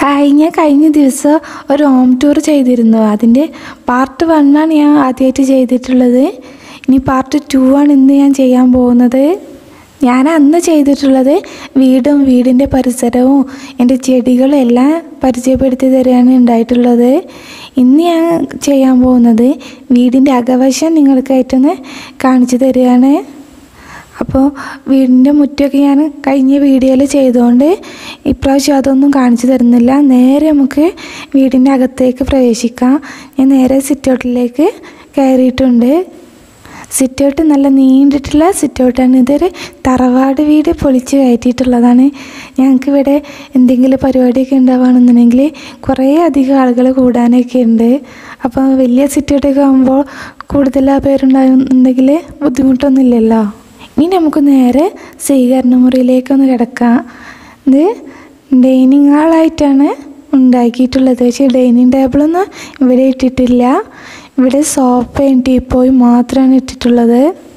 hi ഞാൻ കഴിഞ്ഞ ദിവസം ഒരു ഹോം ടൂർ ചെയ്തിരുന്നു അതിൻ്റെ പാർട്ട് വണ്ണാണ് ഞാൻ ആദ്യമായിട്ട് ചെയ്തിട്ടുള്ളത് ഇനി പാർട്ട് ടു ആണ് ഇന്ന് ഞാൻ ചെയ്യാൻ പോകുന്നത് ഞാൻ അന്ന് ചെയ്തിട്ടുള്ളത് വീടും വീടിൻ്റെ പരിസരവും എൻ്റെ ചെടികളും എല്ലാം പരിചയപ്പെടുത്തി തരികയാണ് ഉണ്ടായിട്ടുള്ളത് ഇന്ന് ഞാൻ ചെയ്യാൻ പോകുന്നത് വീടിൻ്റെ അകവശം നിങ്ങൾക്കായിട്ടൊന്ന് കാണിച്ചു തരികയാണ് അപ്പോൾ വീടിൻ്റെ മുറ്റമൊക്കെ ഞാൻ കഴിഞ്ഞ വീഡിയോയിൽ ചെയ്തുകൊണ്ട് ഇപ്രാവശ്യം അതൊന്നും കാണിച്ചു തരുന്നില്ല നേരെ നമുക്ക് വീടിൻ്റെ അകത്തേക്ക് പ്രവേശിക്കാം ഞാൻ നേരെ സിറ്റൗട്ടിലേക്ക് കയറിയിട്ടുണ്ട് സിറ്റൗട്ട് നല്ല നീണ്ടിട്ടുള്ള സിറ്റൗട്ടാണ് ഇതൊരു തറവാട് വീട് പൊളിച്ച് കയറ്റിയിട്ടുള്ളതാണ് ഞങ്ങൾക്ക് ഇവിടെ എന്തെങ്കിലും പരിപാടിയൊക്കെ ഉണ്ടാവുകയാണെന്നുണ്ടെങ്കിൽ കുറേ അധികം ആളുകൾ കൂടാനൊക്കെ ഉണ്ട് അപ്പോൾ വലിയ സിറ്റൗട്ടൊക്കെ ആകുമ്പോൾ കൂടുതൽ പേരുണ്ടാകുന്നുണ്ടെങ്കിൽ ബുദ്ധിമുട്ടൊന്നുമില്ലല്ലോ ഇനി നമുക്ക് നേരെ സ്വീകരണ മുറിയിലേക്കൊന്ന് കിടക്കാം ഇത് ഡൈനിങ് ഹാളായിട്ടാണ് ഉണ്ടാക്കിയിട്ടുള്ളത് പക്ഷേ ഡൈനിങ് ടേബിളൊന്നും ഇവിടെ ഇട്ടിട്ടില്ല ഇവിടെ സോഫയും ടീപ്പോയും മാത്രമാണ് ഇട്ടിട്ടുള്ളത്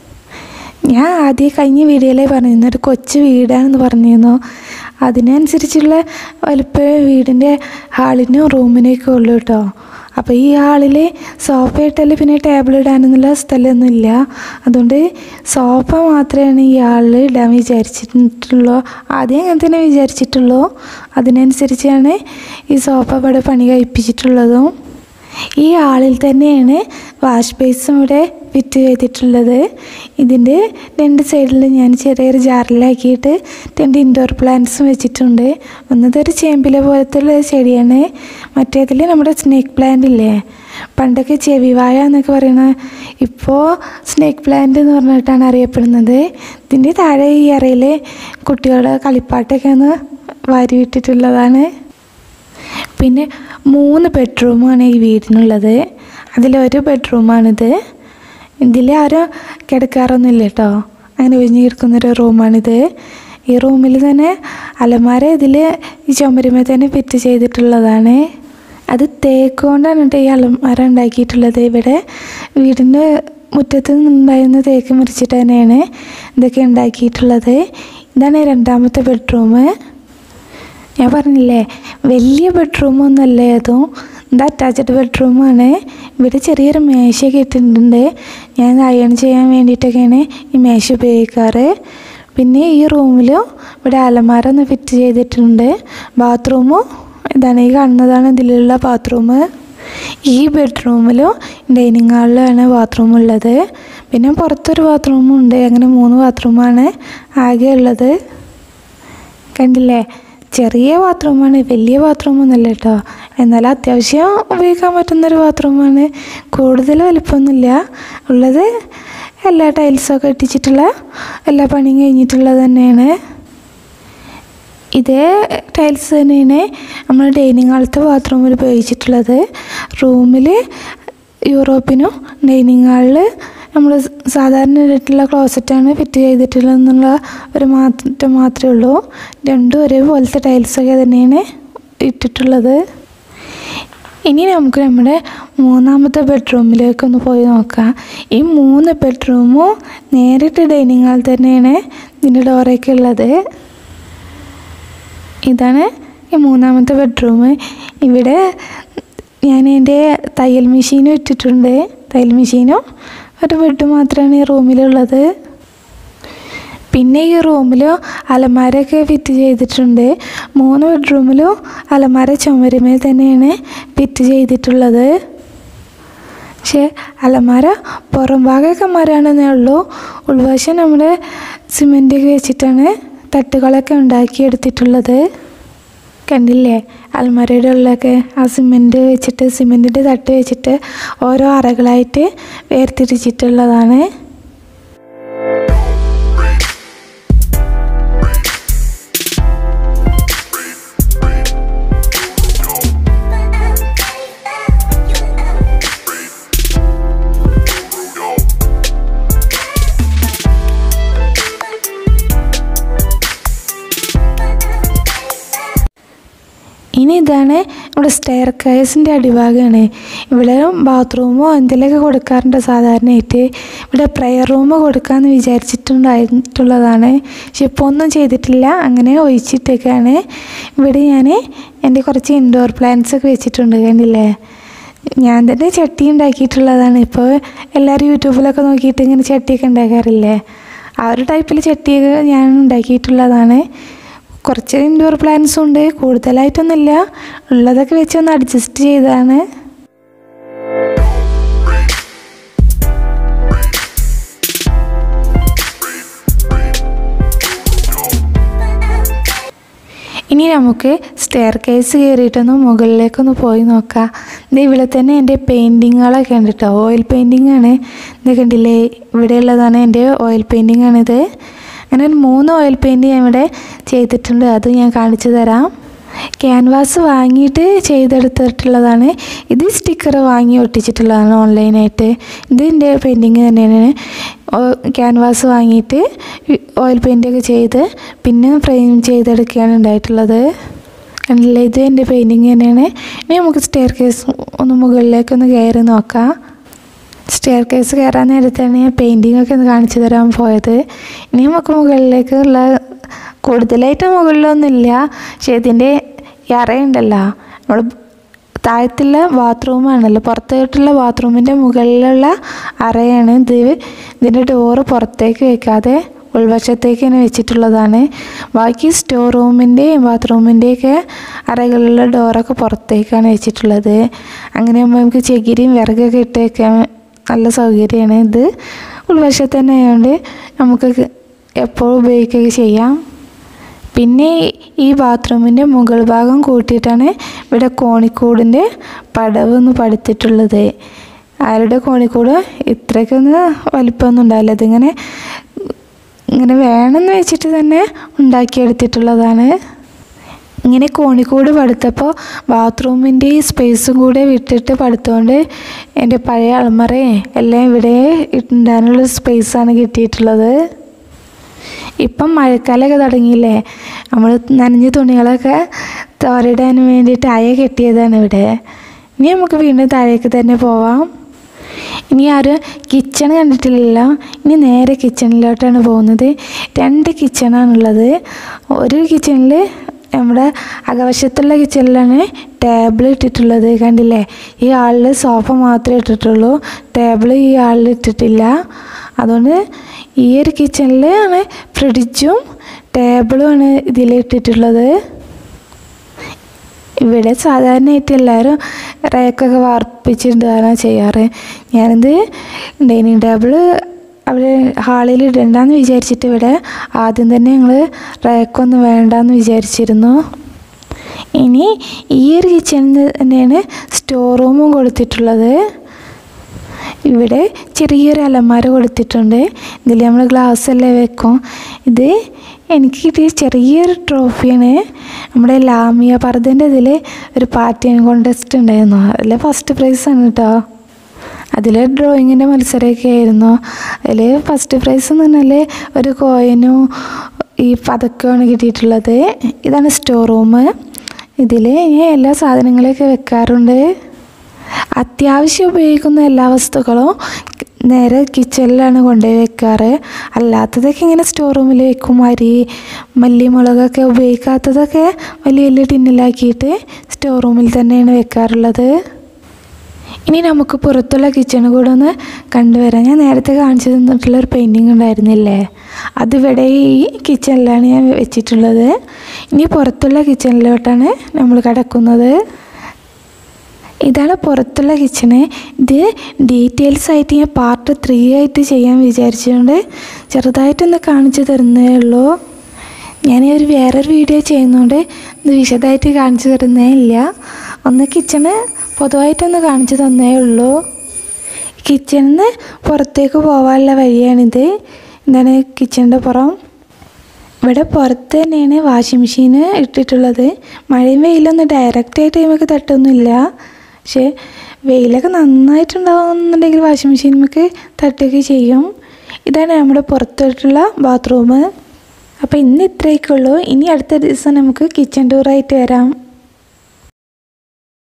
ഞാൻ ആദ്യം കഴിഞ്ഞ വീഡിയോയിലേ പറഞ്ഞിരുന്നു ഒരു കൊച്ചു വീടാണെന്ന് പറഞ്ഞിരുന്നു അതിനനുസരിച്ചുള്ള വലുപ്പം വീടിൻ്റെ ഹാളിനും റൂമിനൊക്കെ ഉള്ളൂ കേട്ടോ അപ്പോൾ ഈ ഹാളിൽ സോഫ ഇട്ടാൽ പിന്നെ ടേബിൾ ഇടാനൊന്നുള്ള സ്ഥലമൊന്നുമില്ല അതുകൊണ്ട് സോഫ മാത്രമാണ് ഈ ഹാളിൽ ഇടാൻ വിചാരിച്ചിട്ടുള്ളൂ ആദ്യം അങ്ങനെ തന്നെ വിചാരിച്ചിട്ടുള്ളൂ അതിനനുസരിച്ചാണ് ഈ സോഫ ഇവിടെ പണി കഴിപ്പിച്ചിട്ടുള്ളതും ഈ ആളിൽ തന്നെയാണ് വാഷ് ബേസും ഇവിടെ ഫിറ്റ് ചെയ്തിട്ടുള്ളത് ഇതിൻ്റെ രണ്ട് സൈഡിൽ ഞാൻ ചെറിയൊരു ജാറിലാക്കിയിട്ട് രണ്ട് ഇൻഡോർ പ്ലാന്റ്സും വെച്ചിട്ടുണ്ട് ഒന്നതൊരു ചേമ്പില പോലത്തെ ഉള്ള ചെടിയാണ് മറ്റേതിൽ നമ്മുടെ സ്നേക്ക് പ്ലാന്റ് ഇല്ലേ പണ്ടൊക്കെ ചെവിവായ എന്നൊക്കെ പറയുന്നത് ഇപ്പോൾ സ്നേക്ക് പ്ലാന്റ് എന്ന് പറഞ്ഞിട്ടാണ് അറിയപ്പെടുന്നത് ഇതിൻ്റെ താഴെ ഈ അറയിൽ കുട്ടികളുടെ കളിപ്പാട്ടൊക്കെ ഒന്ന് വാരി വിട്ടിട്ടുള്ളതാണ് പിന്നെ മൂന്ന് ബെഡ്റൂമാണ് ഈ വീടിനുള്ളത് അതിലൊരു ബെഡ്റൂമാണിത് ഇതിൽ ആരും കിടക്കാറൊന്നുമില്ല കേട്ടോ അങ്ങനെ ഒഴിഞ്ഞു കിടക്കുന്നൊരു റൂമാണിത് ഈ റൂമിൽ തന്നെ അലമാര ഇതിൽ ഈ ചുമരുമേ തന്നെ ഫിറ്റ് ചെയ്തിട്ടുള്ളതാണ് അത് തേക്ക് കൊണ്ടാണ് കേട്ടോ ഈ അലമാര ഉണ്ടാക്കിയിട്ടുള്ളത് ഇവിടെ വീടിൻ്റെ മുറ്റത്ത് നിന്നുണ്ടായിരുന്ന തേക്ക് മുറിച്ചിട്ട് തന്നെയാണ് ഇതൊക്കെ ഉണ്ടാക്കിയിട്ടുള്ളത് ഇതാണ് രണ്ടാമത്തെ ബെഡ്റൂം ഞാൻ പറഞ്ഞില്ലേ വലിയ ബെഡ്റൂമൊന്നുമല്ല അതും ഇത് അറ്റാച്ച്ഡ് ബെഡ്റൂമാണ് ഇവിടെ ചെറിയൊരു മേശയൊക്കെ ഇട്ടിട്ടുണ്ട് ഞാൻ അയൺ ചെയ്യാൻ വേണ്ടിയിട്ടൊക്കെയാണ് ഈ മേശ ഉപയോഗിക്കാറ് പിന്നെ ഈ റൂമിലും ഇവിടെ അലമാര ഒന്ന് ഫിറ്റ് ചെയ്തിട്ടുണ്ട് ബാത്റൂമും ഇതാണ് ഈ കാണുന്നതാണ് ഇതിലുള്ള ബാത്റൂം ഈ ബെഡ്റൂമിലും ഡൈനിങ് ഹാളിലാണ് ബാത്റൂം ഉള്ളത് പിന്നെ പുറത്തൊരു ബാത്റൂമും ഉണ്ട് അങ്ങനെ മൂന്ന് ബാത്റൂമാണ് ആകെ ഉള്ളത് കണ്ടില്ലേ ചെറിയ ബാത്റൂമാണ് വലിയ ബാത്റൂമൊന്നുമല്ല കേട്ടോ എന്നാൽ അത്യാവശ്യം ഉപയോഗിക്കാൻ പറ്റുന്നൊരു ബാത്റൂമാണ് കൂടുതൽ വലിപ്പമൊന്നുമില്ല ഉള്ളത് എല്ലാ ടൈൽസൊക്കെ ഇട്ടിച്ചിട്ടുള്ള എല്ലാ പണിയും കഴിഞ്ഞിട്ടുള്ളത് തന്നെയാണ് ഇതേ ടൈൽസ് തന്നെയാണ് നമ്മൾ ഡൈനിങ് ഹാളത്തെ ബാത്റൂമിൽ ഉപയോഗിച്ചിട്ടുള്ളത് റൂമിൽ യൂറോപ്പിനും ഡൈനിങ് ഹാളിൽ നമ്മൾ സാധാരണ ഇട്ടിട്ടുള്ള ക്ലോസറ്റാണ് ഫിറ്റ് ചെയ്തിട്ടുള്ളതെന്നുള്ള ഒരു മാറ്റം മാത്രമേ ഉള്ളൂ രണ്ടും ഒരേപോലത്തെ ടൈൽസൊക്കെ തന്നെയാണ് ഇട്ടിട്ടുള്ളത് ഇനി നമുക്ക് നമ്മുടെ മൂന്നാമത്തെ ബെഡ്റൂമിലേക്കൊന്ന് പോയി നോക്കാം ഈ മൂന്ന് ബെഡ്റൂമും നേരിട്ട് ഡൈനിങ് ഹാൾ തന്നെയാണ് ഇതിൻ്റെ ഡോറൊക്കെ ഉള്ളത് ഇതാണ് ഈ മൂന്നാമത്തെ ബെഡ്റൂം ഇവിടെ ഞാൻ എൻ്റെ തയ്യൽ മെഷീനും ഇട്ടിട്ടുണ്ട് തയ്യൽ മെഷീനും ഒരു ബെഡ് മാത്രമാണ് ഈ റൂമിലുള്ളത് പിന്നെ ഈ റൂമിൽ അലമാരയൊക്കെ ഫിറ്റ് ചെയ്തിട്ടുണ്ട് മൂന്ന് ബെഡ്റൂമിലും അലമാര ചുമരുമേ തന്നെയാണ് ഫിറ്റ് ചെയ്തിട്ടുള്ളത് പക്ഷേ അലമാര പുറം ഭാഗമൊക്കെ മരാണെന്നേ ഉള്ളൂ ഉൾവശം നമ്മുടെ സിമെൻറ്റൊക്കെ വെച്ചിട്ടാണ് തട്ടുകളൊക്കെ ഉണ്ടാക്കിയെടുത്തിട്ടുള്ളത് കണ്ടില്ലേ അൽമരയുടെ ഉള്ളൊക്കെ ആ സിമെൻറ്റ് വെച്ചിട്ട് സിമെൻറ്റിൻ്റെ തട്ട് വെച്ചിട്ട് ഓരോ അറകളായിട്ട് വേർതിരിച്ചിട്ടുള്ളതാണ് ഇനി ഇതാണ് നമ്മുടെ സ്റ്റെയർ കേസിൻ്റെ അടിഭാഗമാണ് ഇവിടെ ബാത്റൂമോ എന്തെങ്കിലുമൊക്കെ കൊടുക്കാറുണ്ട് സാധാരണയായിട്ട് ഇവിടെ പ്രെയർ റൂം കൊടുക്കാമെന്ന് വിചാരിച്ചിട്ടുണ്ടായിട്ടുള്ളതാണ് പക്ഷെ ഇപ്പോൾ ഒന്നും ചെയ്തിട്ടില്ല അങ്ങനെ ഒഴിച്ചിട്ടൊക്കെയാണ് ഇവിടെ ഞാൻ എൻ്റെ കുറച്ച് ഇൻഡോർ പ്ലാന്റ്സ് ഒക്കെ വെച്ചിട്ടുണ്ട് കണ്ടില്ലേ ഞാൻ തന്നെ ചട്ടി ഉണ്ടാക്കിയിട്ടുള്ളതാണ് ഇപ്പോൾ എല്ലാവരും യൂട്യൂബിലൊക്കെ നോക്കിയിട്ട് ഇങ്ങനെ ചട്ടിയൊക്കെ ഉണ്ടാക്കാറില്ലേ ആ ഒരു ടൈപ്പിൽ ചട്ടിയൊക്കെ ഞാൻ ഉണ്ടാക്കിയിട്ടുള്ളതാണ് കുറച്ച് ഇൻഡോർ പ്ലാന്റ്സും ഉണ്ട് കൂടുതലായിട്ടൊന്നുമില്ല ഉള്ളതൊക്കെ വെച്ച് ഒന്ന് അഡ്ജസ്റ്റ് ചെയ്തതാണ് ഇനി നമുക്ക് സ്റ്റെയർ കേസ് കയറിയിട്ടൊന്ന് മുകളിലേക്കൊന്ന് പോയി നോക്കാം ഇത് ഇവിടെ തന്നെ എൻ്റെ പെയിൻറ്റിങ്ങുകളൊക്കെ ഉണ്ട് കേട്ടോ ഓയിൽ പെയിൻറ്റിംഗ് ആണ് ഇത് കണ്ടില്ലേ ഇവിടെയുള്ളതാണ് എൻ്റെ ഓയിൽ പെയിൻറ്റിംഗ് ആണിത് അങ്ങനെ ഒരു മൂന്ന് ഓയിൽ പെയിൻറ്റ് ഞാൻ ഇവിടെ ചെയ്തിട്ടുണ്ട് അത് ഞാൻ കാണിച്ചു തരാം ക്യാൻവാസ് വാങ്ങിയിട്ട് ചെയ്തെടുത്തിട്ടുള്ളതാണ് ഇത് സ്റ്റിക്കർ വാങ്ങി ഒട്ടിച്ചിട്ടുള്ളതാണ് ഓൺലൈനായിട്ട് ഇത് എൻ്റെ പെയിൻറ്റിങ് തന്നെയാണ് ക്യാൻവാസ് വാങ്ങിയിട്ട് ഓയിൽ പെയിൻ്റൊക്കെ ചെയ്ത് പിന്നെ ഫ്രെയിം ചെയ്തെടുക്കുകയാണ് ഉണ്ടായിട്ടുള്ളത് കണ്ടില്ലേ ഇത് എൻ്റെ പെയിൻറ്റിങ് തന്നെയാണ് ഇനി നമുക്ക് സ്റ്റെയർ കേസ് ഒന്ന് മുകളിലേക്കൊന്ന് കയറി നോക്കാം സ്റ്റെയർ കേസ് കയറാൻ നേരത്താണ് ഞാൻ പെയിൻറ്റിംഗ് ഒക്കെ ഒന്ന് കാണിച്ചു തരാൻ പോയത് ഇനി നമുക്ക് മുകളിലേക്കുള്ള കൂടുതലായിട്ട് മുകളിലൊന്നുമില്ല പക്ഷേ ഇതിൻ്റെ ഈ അറയുണ്ടല്ലോ നമ്മൾ താഴത്തുള്ള ബാത്റൂമാണല്ലോ പുറത്തോട്ടുള്ള ബാത്റൂമിൻ്റെ മുകളിലുള്ള അറയാണ് ഇത് ഇതിൻ്റെ ഡോറ് പുറത്തേക്ക് വെക്കാതെ ഉൾവശത്തേക്ക് തന്നെ വെച്ചിട്ടുള്ളതാണ് ബാക്കി സ്റ്റോർ റൂമിൻ്റെയും ബാത്റൂമിൻ്റെയൊക്കെ അറകളിലുള്ള ഡോറൊക്കെ പുറത്തേക്കാണ് വെച്ചിട്ടുള്ളത് അങ്ങനെ ആകുമ്പോൾ നമുക്ക് ചകിരിയും വിറകൊക്കെ ഇട്ട് വെക്കാൻ നല്ല സൗകര്യമാണ് ഇത് ഉൾവശത്ത് തന്നെ ആയതുകൊണ്ട് നമുക്ക് എപ്പോഴും ഉപയോഗിക്കുകയൊക്കെ ചെയ്യാം പിന്നെ ഈ ബാത്റൂമിൻ്റെ മുകൾ ഭാഗം കൂട്ടിയിട്ടാണ് ഇവിടെ കോണിക്കൂടിൻ്റെ പടവ് ഒന്ന് പടുത്തിട്ടുള്ളത് ആരുടെ കോണിക്കൂട് ഇത്രയ്ക്കൊന്നും വലിപ്പമൊന്നും ഉണ്ടാവില്ല ഇതിങ്ങനെ ഇങ്ങനെ വേണമെന്ന് വെച്ചിട്ട് തന്നെ ഉണ്ടാക്കിയെടുത്തിട്ടുള്ളതാണ് ഇങ്ങനെ കോണിക്കൂട് പടുത്തപ്പോൾ ബാത്റൂമിൻ്റെ ഈ സ്പേസും കൂടെ വിട്ടിട്ട് പടുത്തുകൊണ്ട് എൻ്റെ പഴയ അൾമറയും എല്ലാം ഇവിടെ ഇടാനുള്ള സ്പേസാണ് കിട്ടിയിട്ടുള്ളത് ഇപ്പം മഴക്കാലമൊക്കെ തുടങ്ങിയില്ലേ നമ്മൾ നനഞ്ഞ തുണികളൊക്കെ തോരയിടാൻ വേണ്ടിയിട്ട് അയ കെട്ടിയതാണ് ഇവിടെ ഇനി നമുക്ക് വീണ്ടും താഴേക്ക് തന്നെ പോവാം ഇനി ആരും കിച്ചൺ കണ്ടിട്ടില്ലല്ലോ ഇനി നേരെ കിച്ചണിലോട്ടാണ് പോകുന്നത് രണ്ട് കിച്ചണാണുള്ളത് ഒരു കിച്ചണിൽ നമ്മുടെ അകവശത്തുള്ള കിച്ചണിലാണ് ടേബിൾ ഇട്ടിട്ടുള്ളത് കണ്ടില്ലേ ഈ ആളിൽ സോഫ മാത്രമേ ഇട്ടിട്ടുള്ളൂ ടേബിൾ ഈ ആളിൽ ഇട്ടിട്ടില്ല അതുകൊണ്ട് ഈ ഒരു കിച്ചണിൽ ആണ് ഫ്രിഡ്ജും ടേബിളുമാണ് ഇതിൽ ഇട്ടിട്ടുള്ളത് ഇവിടെ സാധാരണയായിട്ട് എല്ലാവരും റേക്കൊക്കെ വാർപ്പിച്ചിട്ടാണ് ചെയ്യാറ് ഞാനിത് ഡൈനിങ് ടേബിൾ അവിടെ ഹാളിൽ ഇടണ്ടെന്ന് വിചാരിച്ചിട്ട് ഇവിടെ ആദ്യം തന്നെ ഞങ്ങൾ റേക്കൊന്നും വേണ്ടെന്ന് വിചാരിച്ചിരുന്നു ഇനി ഈ ഒരു കിച്ചണിൽ തന്നെയാണ് സ്റ്റോർ റൂമും കൊടുത്തിട്ടുള്ളത് ഇവിടെ ചെറിയൊരു അലമാര കൊടുത്തിട്ടുണ്ട് ഇതിൽ നമ്മൾ ഗ്ലാസ് എല്ലാം വെക്കും ഇത് എനിക്ക് കിട്ടിയ ചെറിയൊരു ട്രോഫിയാണ് നമ്മുടെ ലാമിയ പർദ്ദൻ്റെ ഇതിൽ ഒരു പാർട്ടി കോൺടെസ്റ്റ് ഉണ്ടായിരുന്നു അതിൽ ഫസ്റ്റ് പ്രൈസാണ് കേട്ടോ അതിൽ ഡ്രോയിങ്ങിൻ്റെ മത്സരമൊക്കെ ആയിരുന്നു അതിൽ ഫസ്റ്റ് പ്രൈസ് എന്ന് പറഞ്ഞാൽ ഒരു കോയിനും ഈ പതക്കമാണ് കിട്ടിയിട്ടുള്ളത് ഇതാണ് സ്റ്റോർ റൂം ഇതിൽ ഞാൻ എല്ലാ സാധനങ്ങളൊക്കെ വെക്കാറുണ്ട് അത്യാവശ്യം ഉപയോഗിക്കുന്ന എല്ലാ വസ്തുക്കളും നേരെ കിച്ചണിലാണ് കൊണ്ടുപോയി വെക്കാറ് അല്ലാത്തതൊക്കെ ഇങ്ങനെ സ്റ്റോർ റൂമിൽ വെക്കും അരി മല്ലി മുളകൊക്കെ ഉപയോഗിക്കാത്തതൊക്കെ വലിയ വലിയ ടിന്നിലാക്കിയിട്ട് സ്റ്റോർ റൂമിൽ തന്നെയാണ് വെക്കാറുള്ളത് ഇനി നമുക്ക് പുറത്തുള്ള കിച്ചൺ കൂടെ ഒന്ന് കണ്ടുവരാം ഞാൻ നേരത്തെ കാണിച്ചു തന്നിട്ടുള്ള ഒരു പെയിൻറ്റിങ് ഉണ്ടായിരുന്നില്ലേ അതിവിടെ ഈ കിച്ചണിലാണ് ഞാൻ വെച്ചിട്ടുള്ളത് ഇനി പുറത്തുള്ള കിച്ചണിലോട്ടാണ് നമ്മൾ കിടക്കുന്നത് ഇതാണ് പുറത്തുള്ള കിച്ചണ് ഇത് ഡീറ്റെയിൽസ് ആയിട്ട് ഞാൻ പാർട്ട് ത്രീ ആയിട്ട് ചെയ്യാൻ വിചാരിച്ചുകൊണ്ട് ചെറുതായിട്ടൊന്ന് കാണിച്ചു തരുന്നേ ഉള്ളൂ ഞാൻ ഒരു വേറൊരു വീഡിയോ ചെയ്യുന്നതുകൊണ്ട് ഇത് വിശദമായിട്ട് കാണിച്ചു തരുന്നേ ഇല്ല ഒന്ന് കിച്ചണ് പൊതുവായിട്ടൊന്ന് കാണിച്ചു തന്നേ ഉള്ളൂ കിച്ചണിൽ നിന്ന് പുറത്തേക്ക് പോകാനുള്ള വഴിയാണിത് എന്താണ് കിച്ചണിൻ്റെ പുറം ഇവിടെ പുറത്ത് തന്നെയാണ് വാഷിംഗ് മെഷീൻ ഇട്ടിട്ടുള്ളത് മഴയും വെയിലൊന്നും ഡയറക്റ്റായിട്ട് നമുക്ക് തട്ടൊന്നുമില്ല പക്ഷേ വെയിലൊക്കെ നന്നായിട്ടുണ്ടാവുന്നുണ്ടെങ്കിൽ വാഷിംഗ് മെഷീൻ നമുക്ക് തട്ടുകയൊക്കെ ചെയ്യും ഇതാണ് നമ്മുടെ പുറത്തോട്ടുള്ള ബാത്റൂം അപ്പോൾ ഇന്ന് ഇത്രയൊക്കെ ഉള്ളൂ ഇനി അടുത്ത ദിവസം നമുക്ക് കിച്ചൺ ടൂറായിട്ട് വരാം